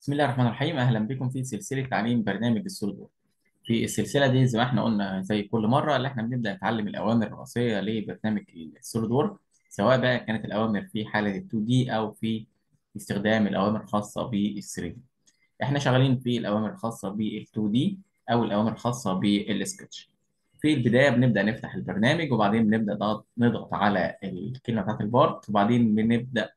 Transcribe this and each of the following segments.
بسم الله الرحمن الرحيم اهلا بكم في سلسله تعليم برنامج السوليد وورك في السلسله دي زي ما احنا قلنا زي كل مره اللي احنا بنبدا نتعلم الاوامر الرئيسيه لبرنامج السوليد وورك سواء بقى كانت الاوامر في حاله ال 2 دي او في استخدام الاوامر الخاصه بال 3 دي احنا شغالين في الاوامر الخاصه بال 2 دي او الاوامر الخاصه بالسكتش في البدايه بنبدا نفتح البرنامج وبعدين بنبدا نضغط نضغط على الكلمه بتاعت البارت وبعدين بنبدا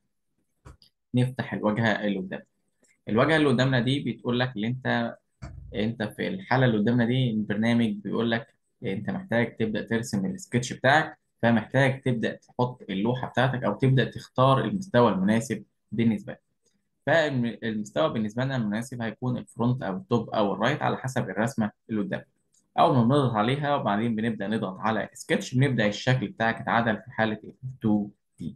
نفتح الواجهه اللي قدام الواجهه اللي قدامنا دي بتقول لك اللي انت انت في الحاله اللي قدامنا دي البرنامج بيقول لك انت محتاج تبدا ترسم السكتش بتاعك فمحتاج تبدا تحط اللوحه بتاعتك او تبدا تختار المستوى المناسب بالنسبه لك فالمستوى بالنسبه لنا المناسب هيكون الفرونت او التوب او الرايت على حسب الرسمه اللي قدامك اول ما بنضغط عليها وبعدين بنبدا نضغط على سكتش بنبدا الشكل بتاعك يتعدل في حاله 2 دي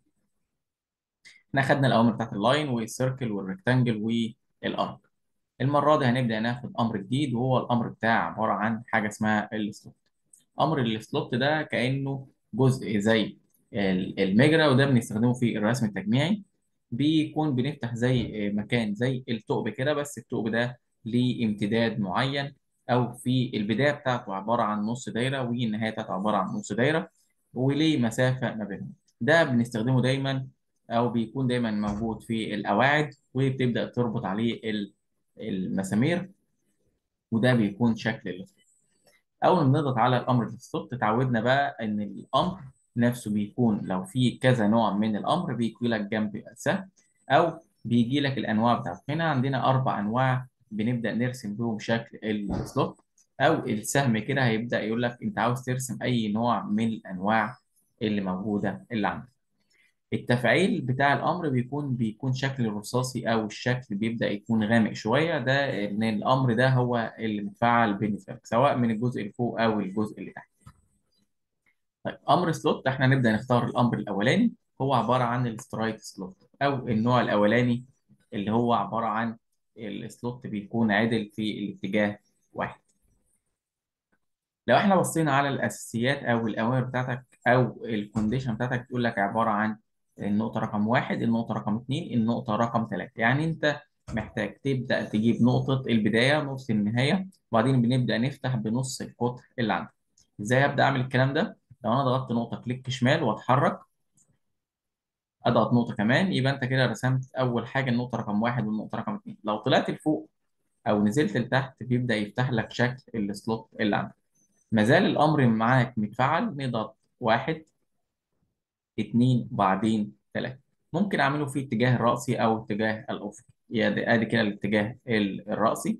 احنا خدنا الاوامر بتاعت اللاين والسيركل والريكتانجل والارك المرة دي هنبدأ ناخد أمر جديد وهو الأمر بتاع عبارة عن حاجة اسمها السلوت أمر السلوت ده كأنه جزء زي ال- المجرى وده بنستخدمه في الرسم التجميعي بيكون بنفتح زي مكان زي الثقب كده بس الثقب ده ليه امتداد معين أو في البداية بتاعته عبارة عن نص دايرة والنهاية بتاعته عبارة عن نص دايرة وليه مسافة ما بينهم ده بنستخدمه دايما أو بيكون دايما موجود في القواعد وبتبدأ تربط عليه ال المسامير وده بيكون شكل الاسطوانة اول ما نضغط على الامر الستوب اتعودنا بقى ان الامر نفسه بيكون لو في كذا نوع من الامر بيجي لك جنب سهم او بيجي لك الانواع بتاعته هنا عندنا اربع انواع بنبدا نرسم بهم شكل السلوت او السهم كده هيبدا يقول لك انت عاوز ترسم اي نوع من الانواع اللي موجوده اللي عندك التفعيل بتاع الامر بيكون بيكون شكل رصاصي او الشكل بيبدا يكون غامق شويه ده ان الامر ده هو اللي متفعل بالنسبه لك سواء من الجزء اللي فوق او الجزء اللي تحت طيب امر سلوت احنا نبدا نختار الامر الاولاني هو عباره عن السترايك سلوت او النوع الاولاني اللي هو عباره عن السلوت بيكون عدل في الاتجاه واحد لو احنا بصينا على الاساسيات او الاوامر بتاعتك او الكونديشن بتاعتك تقول لك عباره عن النقطه رقم واحد النقطه رقم اثنين النقطه رقم ثلاثه يعني انت محتاج تبدا تجيب نقطه البدايه نقطه النهايه وبعدين بنبدا نفتح بنص القطر اللي عندك ازاي ابدا اعمل الكلام ده لو انا ضغطت نقطه كليك شمال واتحرك اضغط نقطه كمان يبقى انت كده رسمت اول حاجه النقطه رقم واحد والنقطه رقم اثنين لو طلعت لفوق او نزلت لتحت بيبدا يفتح لك شكل السلوت اللي عندك ما زال الأمر معاك متفعل نضغط واحد اتنين وبعدين تلاتة ممكن أعمله في اتجاه الرأسي أو اتجاه الأفقي يعني أدي كده الاتجاه ال- الرأسي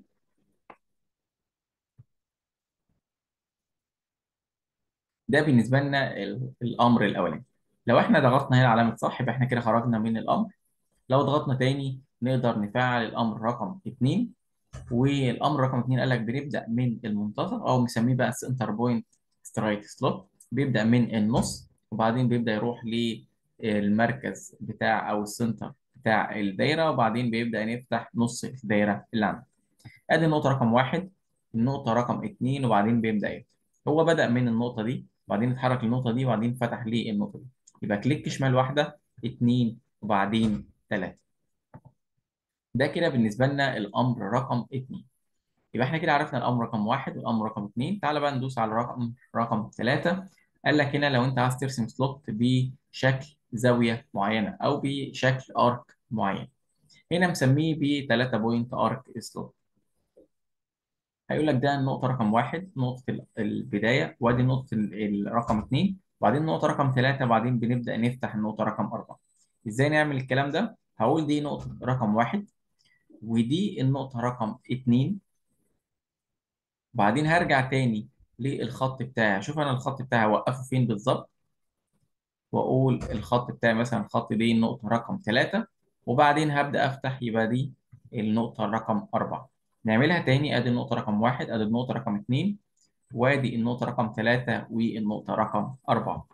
ده بالنسبة لنا ال- الأمر الأولاني لو احنا ضغطنا هنا علامة صح يبقى احنا كده خرجنا من الأمر لو ضغطنا تاني نقدر نفعل الأمر رقم اتنين والامر رقم اثنين قال لك بنبدا من المنتصف او مسميه بقى سنتر بوينت سترايك سلوت بيبدا من النص وبعدين بيبدا يروح للمركز بتاع او السنتر بتاع الدايره وبعدين بيبدا نفتح نص الدايره اللي عندك ادي النقطه رقم واحد النقطه رقم اثنين وبعدين بيبدا يفتح هو بدا من النقطه دي وبعدين اتحرك للنقطه دي وبعدين فتح للنقطه دي يبقى كليك شمال واحده اثنين وبعدين ثلاثه ده كده بالنسبه لنا الامر رقم اثنين يبقى احنا كده عرفنا الامر رقم واحد والامر رقم اثنين تعالى بقى ندوس على الرقم رقم ثلاثة قال لك هنا لو انت عايز ترسم سلوت بشكل زاوية معينة او بشكل ارك معين هنا مسميه ب 3 بوينت ارك سلوت هيقول لك ده النقطة رقم واحد نقطة ال- البداية وادي نقطة ال- الرقم اثنين وبعدين النقطة رقم ثلاثة وبعدين بنبدأ نفتح النقطة رقم أربعة ازاي نعمل الكلام ده؟ هقول دي نقطة رقم واحد ودي النقطة رقم اثنين بعدين هرجع تاني للخط بتاعي اشوف انا الخط بتاعي اوقفه فين بالظبط واقول الخط بتاعي مثلا الخط دي النقطة رقم ثلاثة وبعدين هبدأ افتح يبقى دي النقطة رقم أربعة نعملها تاني ادي النقطة رقم واحد ادي النقطة رقم اتنين وادي النقطة رقم ثلاثة والنقطة رقم أربعة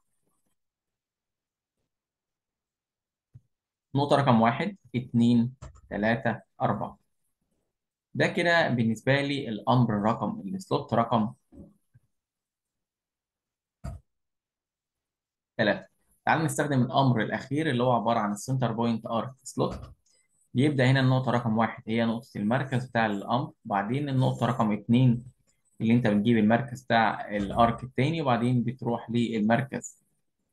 نقطة رقم واحد اتنين ثلاثة أربعة ده كده بالنسبة لي الأمر رقم السلوت رقم ثلاثة تعال نستخدم الأمر الأخير اللي هو عبارة عن السنتر بوينت ارك سلوت بيبدأ هنا النقطة رقم واحد هي نقطة المركز بتاع الأمر وبعدين النقطة رقم اتنين اللي أنت بتجيب المركز بتاع الأرك التاني وبعدين بتروح للمركز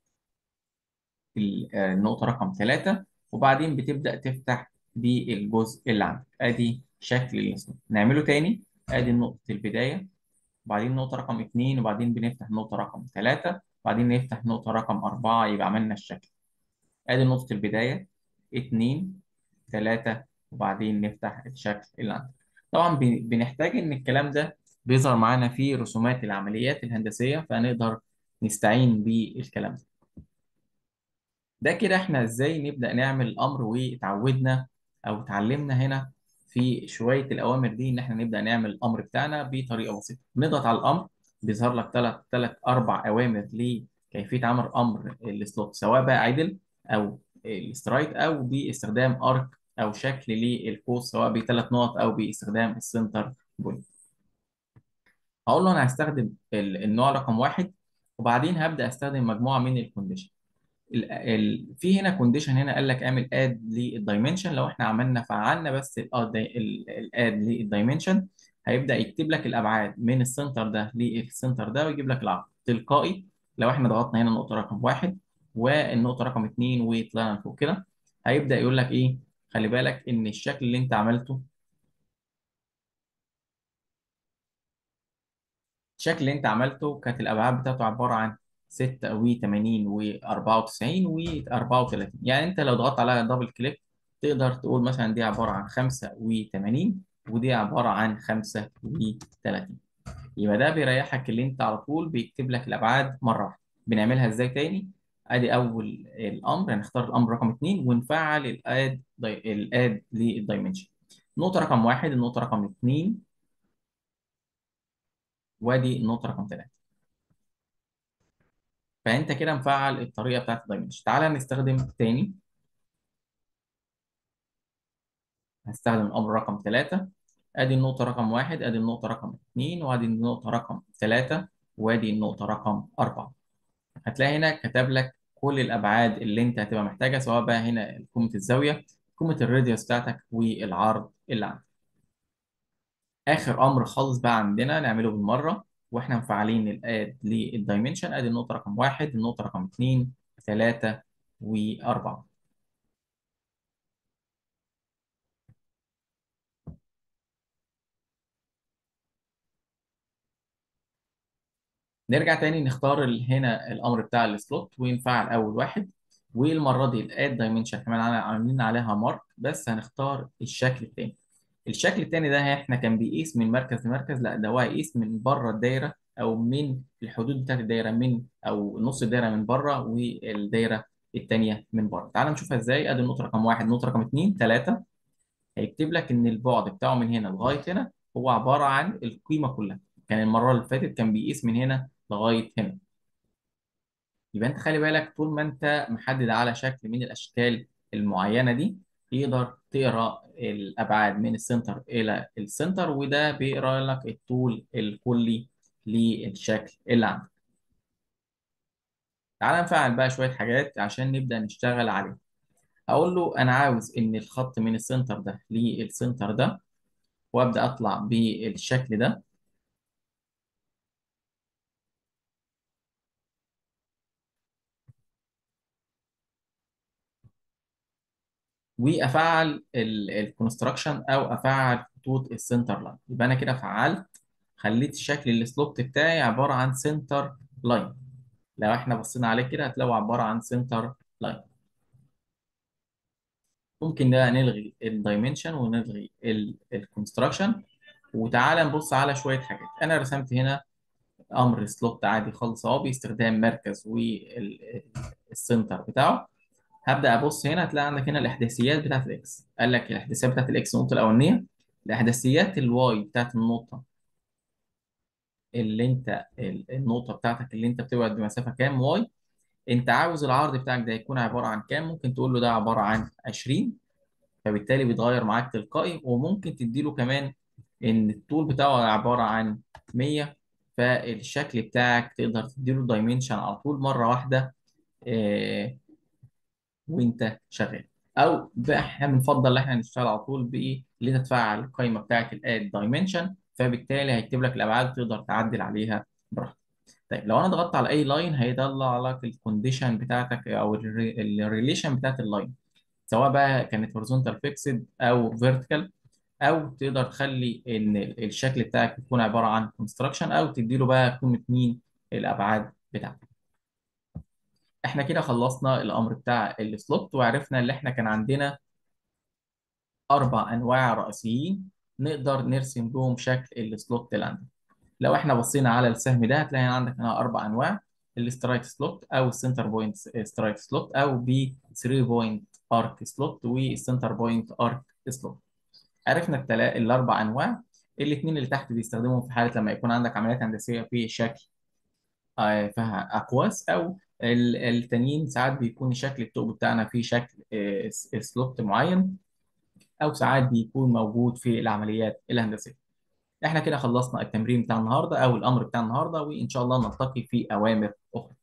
ال- آه، النقطة رقم ثلاثة وبعدين بتبدأ تفتح بالجزء اللي عندك أدي شكل الاسم نعمله تاني أدي نقطة البداية وبعدين نقطة رقم اتنين وبعدين بنفتح نقطة رقم ثلاثة وبعدين نفتح نقطة رقم أربعة يبقى عملنا الشكل ادي نقطة البداية اتنين تلاتة وبعدين نفتح الشكل اللي عندك طبعا بن- بنحتاج ان الكلام ده بيظهر معانا في رسومات العمليات الهندسية فنقدر نستعين بالكلام ده ده كده احنا ازاي نبدأ نعمل الامر واتعودنا او اتعلمنا هنا في شوية الاوامر دي ان احنا نبدأ نعمل الامر بتاعنا بطريقة بسيطة نضغط على الامر بيظهر لك ثلاث ثلاث اربع اوامر لكيفية عمل امر السلوت سواء بقى عدل او السترايت او باستخدام ارك او شكل للقوس سواء بثلاث نقط او باستخدام السنتر بوينت هقول له انا هستخدم ال- النوع رقم واحد وبعدين هبدأ استخدم مجموعة من الكونديشن ال ال في هنا كونديشن هنا قال لك اعمل اد للدايمنشن لو احنا عملنا فعلنا بس الاد للدايمنشن هيبدا يكتب لك الابعاد من السنتر ده للسنتر ده ويجيب لك العرض تلقائي لو احنا ضغطنا هنا النقطه رقم واحد والنقطه رقم اتنين وطلعنا فوق كده هيبدا يقول لك ايه خلي بالك ان الشكل اللي انت عملته الشكل اللي انت عملته كانت الابعاد بتاعته عباره عن 6 و80 و94 و34 يعني انت لو ضغطت عليها دبل كليك تقدر تقول مثلا دي عباره عن 85 ودي عباره عن 35 يبقى ده بيريحك اللي انت على طول بيكتب لك الابعاد مره واحده بنعملها ازاي تاني ادي اول الامر هنختار الامر رقم 2 ونفعل الاد الاد للدايمنشن نقطه رقم واحد النقطه رقم 2 وادي النقطه رقم 3 فانت كده مفعل الطريقه بتاعت الدايمنشن تعالى نستخدم تاني هستخدم الامر رقم 3 ادي النقطه رقم واحد ادي النقطه رقم 2 وادي النقطه رقم 3 وادي النقطه رقم 4 هتلاقي هنا كتب لك كل الابعاد اللي انت هتبقى محتاجها سواء بقى هنا قيمه الزاويه قيمه الراديوس بتاعتك والعرض اللي عندك اخر امر خالص بقى عندنا نعمله بالمره واحنا مفعلين الاد للدايمنشن ادي النقطه رقم واحد النقطه رقم 2 3 و4 نرجع تاني نختار ال- هنا الامر بتاع السلوت ونفعل اول واحد والمره دي الاد دايمنشن كمان عامل- عاملين عليها مارك بس هنختار الشكل التاني الشكل التاني ده احنا كان بيقيس من مركز لمركز لا ده هو هيقيس من بره الدايره او من الحدود بتاعت الدايره من او نص الدايره من بره والدايره التانيه من بره تعال نشوفها ازاي ادي النقطه رقم واحد النقطه رقم اتنين تلاته هيكتب لك ان البعد بتاعه من هنا لغايه هنا هو عباره عن القيمه كلها كان المره اللي فاتت كان بيقيس من هنا لغايه هنا يبقى انت خلي بالك طول ما انت محدد على شكل من الاشكال المعينه دي يقدر تقرا الابعاد من السنتر الى السنتر وده بيقرا لك الطول الكلي للشكل اللي عندك تعال نفعل بقى شويه حاجات عشان نبدا نشتغل عليه اقول له انا عاوز ان الخط من السنتر ده للسنتر ده وابدا اطلع بالشكل ده وافعل الكونستراكشن او افعل خطوط السنتر لاين يبقى انا كده فعلت خليت شكل السلوت بتاعي عباره عن سنتر لاين لو احنا بصينا عليه كده هتلاقوا عباره عن سنتر لاين ممكن ده نلغي الدايمنشن ونلغي الكونستراكشن وتعالى نبص على شويه حاجات انا رسمت هنا امر سلوت عادي خالص اهو باستخدام مركز والسنتر بتاعه هبدا ابص هنا هتلاقي عندك هنا الاحداثيات بتاعت الاكس قال لك الاحداثيات بتاعت الاكس النقطه الاولانيه الاحداثيات الواي بتاعت النقطه اللي انت ال- النقطه بتاعتك اللي انت بتبعد بمسافه كام واي انت عاوز العرض بتاعك ده يكون عباره عن كام ممكن تقول له ده عباره عن 20 فبالتالي بيتغير معاك تلقائي وممكن تديله كمان ان الطول بتاعه عباره عن 100 فالشكل بتاعك تقدر تديله دايمنشن على طول مره واحده آه، وانت شغال او ب- احنا بنفضل ان احنا نشتغل على طول بايه اللي انت تفعل القائمه بتاعه الاد دايمنشن فبالتالي هيكتب لك الابعاد تقدر تعدل عليها براحتك طيب لو انا ضغطت على اي لاين هيطلع لك الكونديشن بتاعتك او الريليشن بتاعت اللاين سواء بقى كانت هوريزونتال فيكسد او فيرتيكال او تقدر تخلي ان الشكل بتاعك يكون عباره عن كونستراكشن او تديله بقى قيمه مين الابعاد بتاعتك احنا كده خلصنا الامر بتاع السلوت وعرفنا ان احنا كان عندنا اربع انواع رئيسيين نقدر نرسم بهم شكل السلوت اللي عندنا لو احنا بصينا على السهم ده هتلاقي عندك هنا اربع انواع السترايك سلوت او السنتر بوينت سترايك سلوت او ب 3 بوينت ارك سلوت والسنتر بوينت ارك سلوت عرفنا التلا... الاربع انواع الاثنين اللي تحت بيستخدمهم في حاله لما يكون عندك عمليات هندسيه في شكل آه، فيها اقواس او ال- التانيين ساعات بيكون شكل الثقب بتاعنا في شكل آه، س- سلوت معين او ساعات بيكون موجود في العمليات الهندسيه احنا كده خلصنا التمرين بتاع النهارده او الامر بتاع النهارده وان شاء الله نلتقي في اوامر اخرى